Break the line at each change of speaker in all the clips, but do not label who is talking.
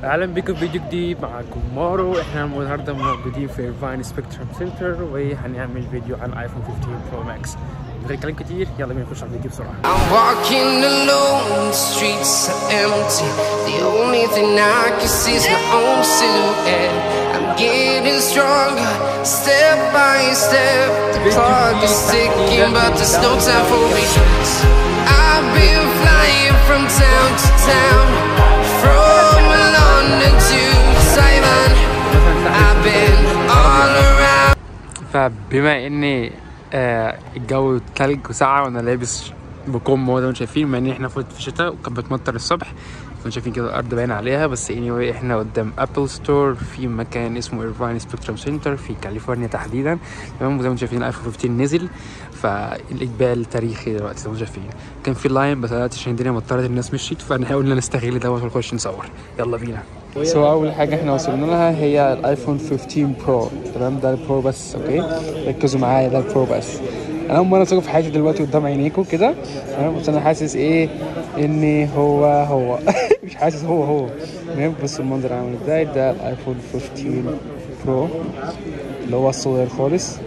اهلا بيكم في فيديو جديد معاكم مارو احنا النهارده موجودين في فاين سبيكترم سنتر وهنعمل فيديو عن ايفون 15 برو ماكس من غير كلام كتير يلا بينا نخش على الفيديو بسرعه
I'm walking alone, the streets are empty. The only thing I can see is my own silhouette. I'm getting stronger, step by step. The clock is ticking, but there's no time for regrets. I've been flying from town to town, from London to Taiwan. I've been all around.
فبما ان آه الجو تلج وساقعه وانا لابس بكم زي ما انتم شايفين بما ان احنا في في شتاء وكانت بتمطر الصبح انتم شايفين كده الارض باين عليها بس anyway احنا قدام ابل ستور في مكان اسمه ايرفاين سبيكترم سنتر في كاليفورنيا تحديدا تمام وزي ما انتم شايفين الايفون 15 نزل فالاقبال تاريخي دلوقتي زي ما انتم شايفين كان في لاين بس دلوقتي عشان الدنيا مطرت الناس مشيت فاحنا قلنا نستغل دوت ونخش نصور يلا بينا سو اول حاجه احنا وصلنا لها هي الايفون 15 برو تمام ده البرو بس اوكي ركزوا معايا ده البرو بس انا اول مره اشوفه في حياتي دلوقتي قدام عينيكم كده تمام بس انا حاسس ايه ان هو هو مش حاسس هو هو تمام بصوا المنظر عامل ازاي ده الايفون 15 برو اللي هو الصغير خالص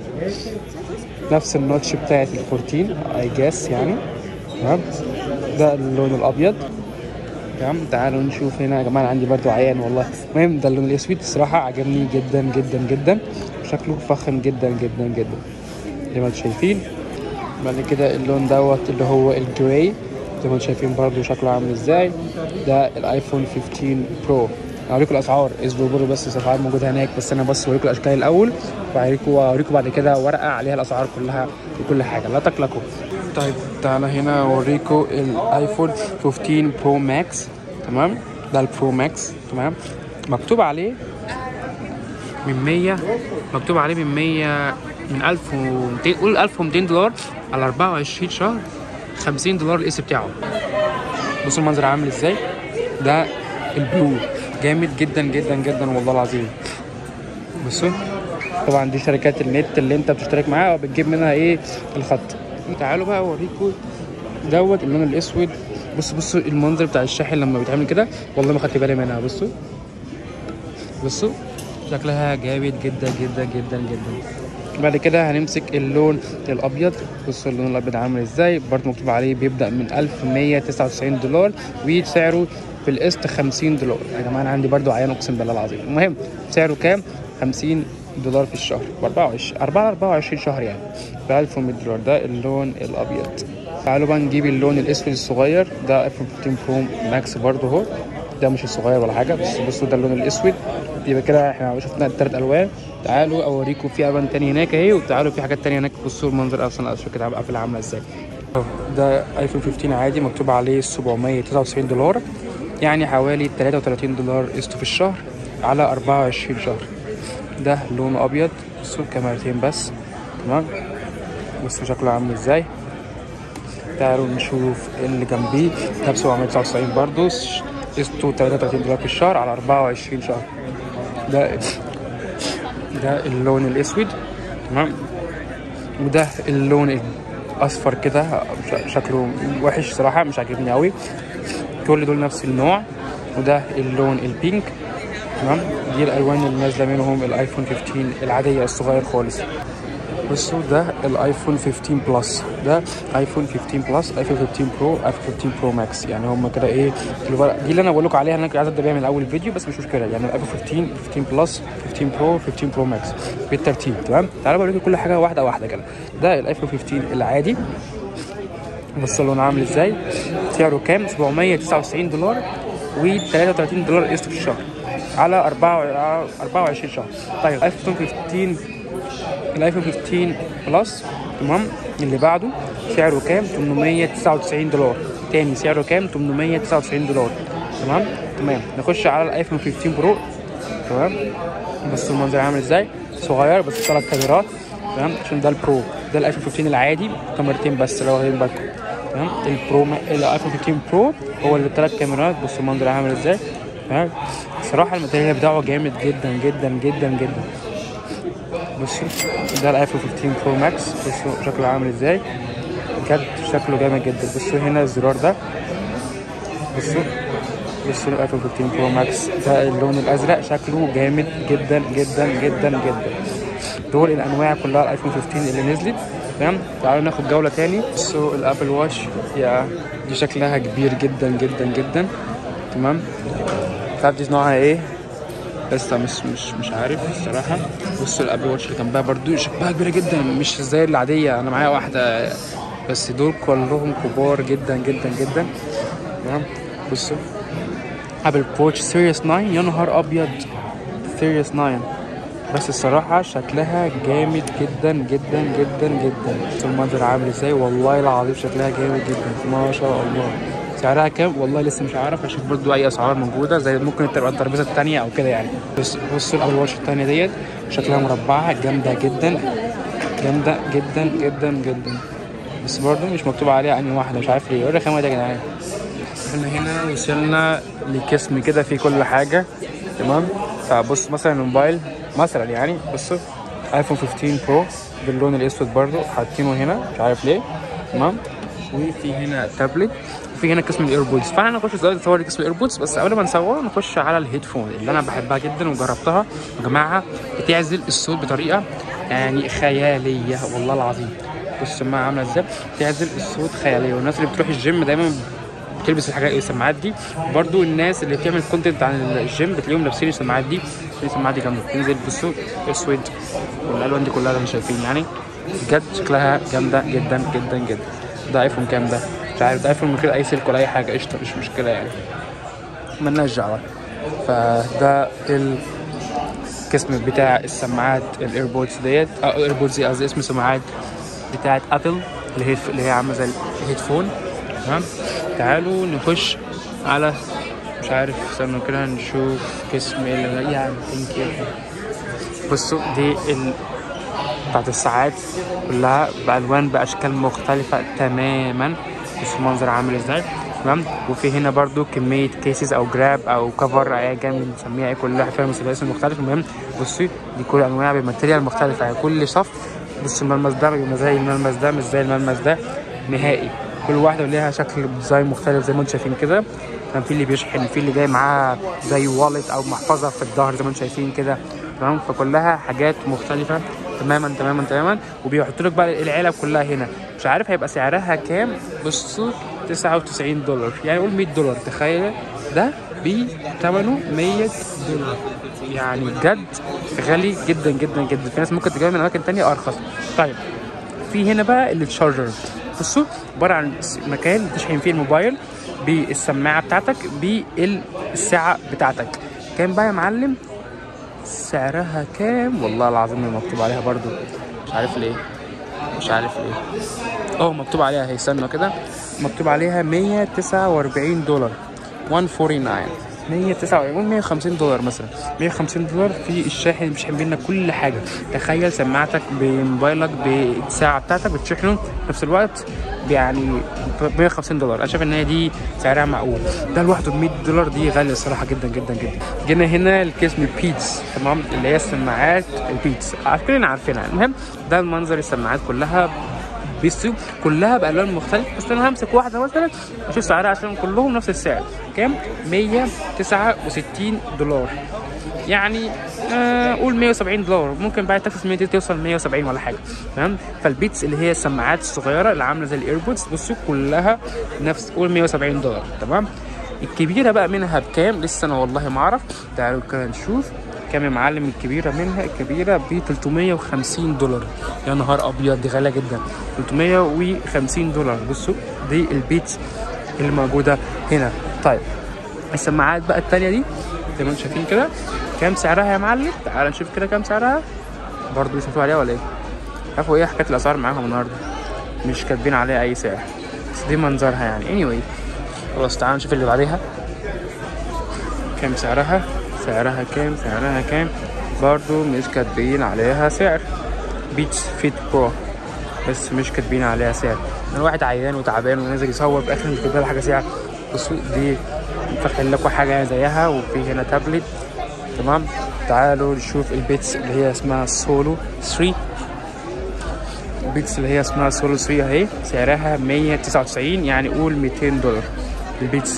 نفس النوتش بتاعت ال 14 اي جاس يعني تمام ده اللون الابيض تمام تعالوا نشوف هنا يا جماعه أنا عندي برضو عيان والله المهم ده اللون الاسود الصراحه عجبني جدا جدا جدا شكله فخم جدا جدا جدا زي ما انتم شايفين بعد كده اللون دوت اللي هو الجراي زي ما انتم شايفين برضو شكله عامل ازاي ده الايفون 15 برو هوريكم الاسعار اصبروا بس الاسعار موجوده هناك بس انا بس اوريكم الاشكال الاول وهوريكم واوريكم بعد كده ورقه عليها الاسعار كلها وكل حاجه لا تقلقوا طيب تعالى هنا اوريكم الايفون 15 برو ماكس تمام ده البرو ماكس تمام مكتوب عليه من 100 مكتوب عليه من 100 من 1200 قول 1200 دولار على 24 شهر 50 دولار الاس بتاعه بصوا المنظر عامل ازاي ده البلو جامد جدا جدا جدا والله العظيم بصوا طبعا دي شركات النت اللي انت بتشترك معاها وبتجيب منها ايه الخط تعالوا بقى اوريكم دوت اللون الاسود بصوا بصوا المنظر بتاع الشاحن لما بيتعمل كده والله ما خدت بالي منها بصوا بصوا شكلها جامد جدا جدا جدا جدا بعد كده هنمسك اللون الابيض بصوا اللون الابيض عامل ازاي برضه مكتوب عليه بيبدا من 1199 دولار وسعره في القسط 50 دولار يا جماعه انا عندي برضه عيان اقسم بالله العظيم المهم سعره كام 50 دولار في الشهر ب 24 4 24 شهر يعني ب 1100 دولار ده اللون الابيض تعالوا بقى نجيب اللون الاسود الصغير ده ايفون 15 برو ماكس برضه اهو ده مش الصغير ولا حاجه بس بصوا ده اللون الاسود يبقى كده احنا شفنا الثلاث الوان تعالوا اوريكم في الوان تانية هناك اهي وتعالوا في حاجات تانية هناك بصوا المنظر اصلا شكلها هتبقى قافله عامله ازاي ده ايفون 15 عادي مكتوب عليه 799 دولار يعني حوالي 33 دولار قسط في الشهر على 24 شهر ده لونه ابيض بصوا كاميرتين بس تمام بصوا شكله عامل ازاي تعالوا نشوف اللي جنبيه ده ب 799 برضه قسطه 33 دولار في الشهر على 24 شهر ده ده اللون الاسود تمام وده اللون الاصفر كده شكله وحش صراحه مش عاجبني قوي كل دول نفس النوع وده اللون البينك تمام دي الالوان اللي نازله منهم الايفون 15 العاديه الصغير خالص بصوا ده الايفون 15 بلس ده ايفون 15 بلس ايفون 15 برو ايفون 15 برو ماكس يعني هم كده ايه الورق دي اللي انا بقول لكم عليها انا كنت عايز ابدا بيها من اول الفيديو بس مش مشكله يعني الايفون 15 15 بلس 15 برو 15 برو ماكس بالترتيب تمام تعالوا بوريكم كل حاجه واحده واحده كده ده الايفون 15 العادي بصوا اللون عامل ازاي سعره كام 799 دولار و33 دولار قسط في الشهر على 24 شهر طيب ايفون 15 الايفون 15 بلس تمام اللي بعده سعره كام 899 دولار تاني سعره كام 899 دولار تمام تمام نخش على الايفون 15 برو تمام بس المنظر عامل ازاي صغير بس ثلاث كاميرات تمام عشان ده البرو ده الايفون 15 العادي كاميرتين بس لو واخدين بالكم تمام البرو الايفون 15 برو هو اللي ثلاث كاميرات بصوا المنظر عامل ازاي تمام الصراحه الماتيريال بتاعه جامد جدا جدا جدا جدا بصوا ده الايفون 15 برو ماكس بصوا شكله عامل ازاي بجد شكله جامد جدا بصوا هنا الزرار ده بصوا بصوا الايفون 15 برو ماكس ده اللون الازرق شكله جامد جدا جدا جدا جدا دول الانواع كلها الايفون 15 اللي نزلت تمام تعالوا ناخد جوله تاني بصوا الابل واتش يا دي شكلها كبير جدا جدا جدا تمام مش عارف دي نوعها ايه لسه مش مش مش عارف الصراحه بصوا الابل واتش اللي جنبها برضو شكلها كبيره جدا مش زي العاديه انا معايا واحده بس دول كلهم كبار جدا جدا جدا تمام بصوا ابل واتش سيريس 9 يا نهار ابيض سيريس 9 بس الصراحة شكلها جامد جدا جدا جدا جدا بصوا المنظر عامل ازاي والله العظيم شكلها جامد جدا ما شاء الله سعرها كام والله لسه مش عارف اشوف برضو اي اسعار موجوده زي ممكن تبقى الترابيزه الثانيه او كده يعني بس بصوا الابل واتش الثانيه ديت شكلها مربعه جامده جدا جامده جدا جدا جدا بس برضو مش مكتوب عليها انهي واحده مش عارف ليه ايه الرخامه دي يا جدعان احنا هنا وصلنا لقسم كده فيه كل حاجه تمام فبص مثلا الموبايل مثلا يعني بصوا ايفون 15 برو باللون الاسود برضو حاطينه هنا مش عارف ليه تمام وفي هنا تابلت وفي هنا قسم الايربودز فاحنا نخش دلوقتي نصور قسم الايربودز بس قبل ما نصور نخش على الهيدفون اللي انا بحبها جدا وجربتها يا جماعه بتعزل الصوت بطريقه يعني خياليه والله العظيم بص السماعه عامله ازاي بتعزل الصوت خياليه والناس اللي بتروح الجيم دايما بتلبس الحاجات السماعات دي برضو الناس اللي بتعمل كونتنت عن الجيم بتلاقيهم لابسين السماعات دي السماعات دي جامده بتنزل بالصوت اسود والالوان دي كلها زي ما شايفين يعني بجد شكلها جامده جدا جدا جدا ده ايفون كام ده مش عارف ده ايفون من غير اي سلك ولا اي حاجه قشطه مش مشكله يعني ملناش دعوه فده القسم بتاع السماعات الايربودز ديت اه الايربودز قصدي اسم سماعات بتاعت ابل اللي هي اللي هي عامله زي الهيدفون تمام تعالوا نخش على مش عارف استنوا كده نشوف قسم اللي يعني ثانك يو بصوا دي ال... بتاعت الساعات كلها بألوان بأشكال مختلفة تماما بس المنظر عامل ازاي تمام وفي هنا برضو كمية كيسز أو جراب أو كفر أيا كان بنسميها ايه كلها فيها مسلسل مختلف المهم بصي دي كل أنواع بماتيريال مختلفة يعني كل صف بص الملمس ده بيبقى زي الملمس ده مش زي الملمس ده نهائي كل واحدة ليها شكل ديزاين مختلف زي ما انتم شايفين كده كان في اللي بيشحن في اللي جاي معاه زي والت او محفظه في الظهر زي ما انتم شايفين كده تمام فكلها حاجات مختلفه تماما تماما تماما وبيحطوا لك بقى العلب كلها هنا مش عارف هيبقى سعرها كام بصوا 99 دولار يعني قول 100 دولار تخيل ده بثمنه 100 دولار يعني بجد غالي جدا جدا جدا في ناس ممكن تجيبها من اماكن تانية ارخص طيب في هنا بقى التشارجر بصوا عباره عن مكان تشحن فيه الموبايل بالسماعه بتاعتك بالساعه بتاعتك كام بقى يا معلم سعرها كام والله العظيم ما مكتوب عليها برضو مش عارف ليه مش عارف ليه اه مكتوب عليها هي استنى كده مكتوب عليها 149 دولار 149 149 150 دولار مثلا 150 دولار في الشاحن بيشحن بينا كل حاجه تخيل سماعتك بموبايلك بالساعه بتاعتك بتشحنه في نفس الوقت يعني ب 150 دولار انا شايف ان هي دي سعرها معقول ده لوحده ب 100 دولار دي غاليه الصراحه جدا جدا جدا جينا هنا القسم البيتس تمام اللي هي السماعات البيتس كلنا عارفينها المهم ده المنظر السماعات كلها بالسوق كلها بالوان مختلفه بس انا همسك واحده مثلا اشوف سعرها عشان كلهم نفس السعر كام 169 دولار يعني آه قول 170 دولار ممكن بعد تاكس 100 توصل 170 ولا حاجه تمام فالبيتس اللي هي السماعات الصغيره اللي عامله زي الايربودز بصوا كلها نفس قول 170 دولار تمام الكبيره بقى منها بكام لسه انا والله ما اعرف تعالوا كده نشوف كام يا معلم الكبيره منها الكبيره ب 350 دولار يا نهار ابيض دي غاليه جدا 350 دولار بصوا دي البيتس اللي موجوده هنا طيب السماعات بقى التانية دي زي ما انتم شايفين كده كام سعرها يا معلم تعال نشوف كده كام سعرها برضه مش مكتوب عليها ولا ايه عارفوا ايه حكايه الاسعار معاهم النهارده مش كاتبين عليها اي سعر بس دي منظرها يعني anyway خلاص تعال نشوف اللي بعديها كام سعرها سعرها كام سعرها كام برضو مش كاتبين عليها سعر بيتس فيت برو بس مش كاتبين عليها سعر انا واحد عيان وتعبان ونازل يصور في الاخر مش كاتبين حاجه سعر بصوا دي فاخد لكم حاجه زيها وفي هنا تابلت تمام تعالوا نشوف البيتس اللي هي اسمها سولو 3 البيتس اللي هي اسمها سولو 3 اهي سعرها 199 يعني قول 200 دولار البيتس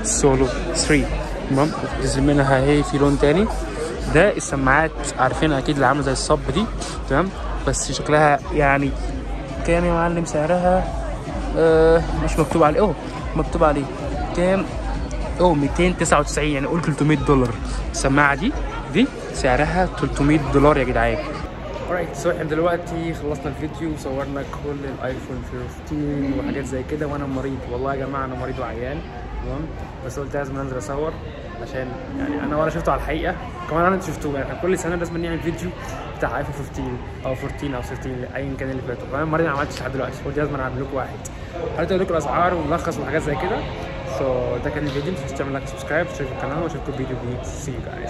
سولو 3 تمام نزل منها هي في لون تاني ده السماعات عارفين اكيد اللي عامله زي الصب دي تمام بس شكلها يعني كام يا معلم سعرها آه مش مكتوب عليه اوه مكتوب عليه كام اوه 299 يعني قول 300 دولار السماعه دي دي سعرها 300 دولار يا جدعان alright سو احنا دلوقتي خلصنا الفيديو وصورنا كل الايفون 15 وحاجات زي كده وانا مريض والله يا جماعه انا مريض وعيان تمام بس قلت لازم انزل اصور عشان يعني انا ولا شفته على الحقيقه كمان انا شفتوه يعني إحنا كل سنه لازم نعمل فيديو بتاع ايفون 15 او 14 او 16 ايا كان اللي فاتوا فانا مريض ما عملتش لحد دلوقتي قلت لازم اعمل لكم واحد حاولت اقول لكم الاسعار وملخص وحاجات زي كده سو ده كان الفيديو ما تنسوش تعمل لايك سبسكرايب تشتركوا في القناه واشوفكم فيديو جديد سي يو جايز